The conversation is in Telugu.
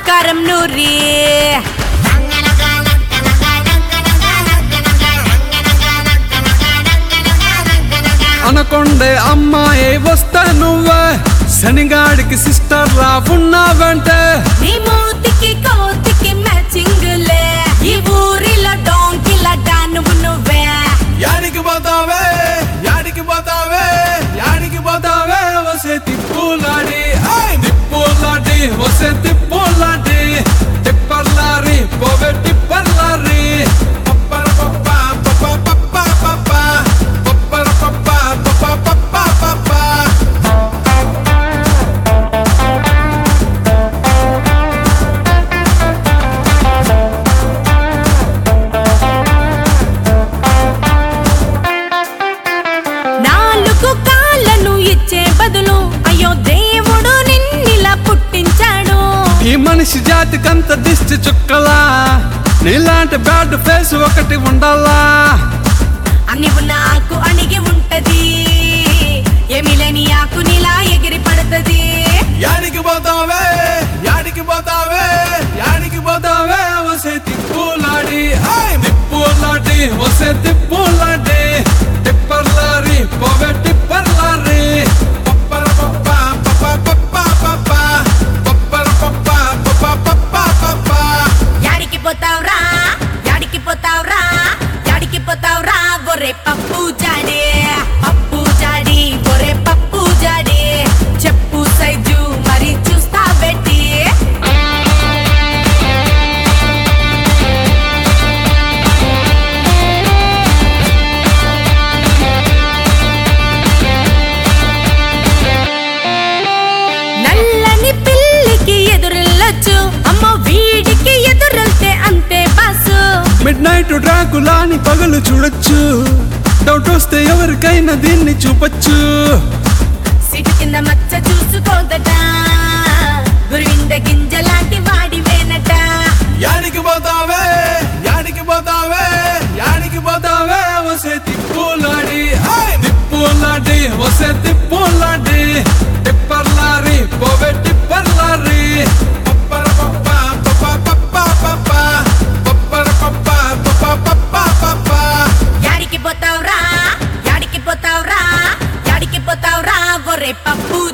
కారం నూరి అనకొండే అమ్మాయి వస్తా నువ్వే శనిగాడికి సిస్టర్ రా ఉన్నావంటే నీ మూతికి కోతికి మ్యాచింగ్ లే ఈ ఊరిలో డోంకిల డానువు నువ్వే యాడికి పోతావే యాడికి పోతావే యాడికి పోతావే వసే తిప్పులాడి ఆయ్ తిప్పులాడి వసే తిప్పులాడి టిప్పర్లారి పోవే టిప్పర్లారి పప్పర పప్ప పప్ప పప్ప పప్ప పప్పర పప్ప పప్ప పప్ప పప్ప నాలుగు కాళ్ళను ఇచ్చే బదులు అయ్యో దేవుడు నిన్నిలా పుట్టించాడు ఈ మనిషి జాతికంత దిష్టి చుక్కలా నీలాంటి బ్యాడ్ ఫేస్ ఒకటి ఉండాలా అని ఉన్న ఆకు అణిగి ఉంటది ఏమి లేని ఆకు నీలా ఎగిరి పడుతుంది యాడికి పోతావే యాడికి పోతావే యాడికి పోతావే వసే తిప్పులాడి ఆయ్ తిప్పులాడి వసే తిప్పులాడి టిప్పర్లారి పోవే టిప్పర్లారి పప్పర పప్ప పప్ప పప్ప పప్ప పప్పర పప్ప పప్ప పప్ప పప్ప యాడికి పోతావురా యాడికి పోతావురా యాడికి పోతావురా ఒరే పప్పు జాడే పప్పు జాడి ఒరే పప్పు జాడి చెప్పు సైజు మరి చూస్తా పెట్టి నల్లని పిల్లికి ఎదురెళ్ళొచ్చు అమ్మ వీడికి ఎదురెళ్తే అంతే బాసు మిడ్ నైట్ డ్రాకులాని పగలు చూడొచ్చు డౌట్ వస్తే ఎవరికైనా దీన్ని చూపొచ్చు సిటి కింద మచ్చ చూసుకోదట గురువింద గింజ లాంటి వాడి వేనట యాడికి పోతావే యాడికి పోతావే యాడికి పోతావే వసే తిప్పులాడి ఆయ్ తిప్పులాడి వసే తిప్పులాడి టిప్పర్లారి పోవే టిప్పర్లారి పప్పర పప్ప పప్ప పప్ప పప్ప పప్పర పప్ప పప్ప పప్ప పప్ప యాడికి పోతావురా యాడికి పోతావురా యాడికి పోతావురా ఒరే పప్పు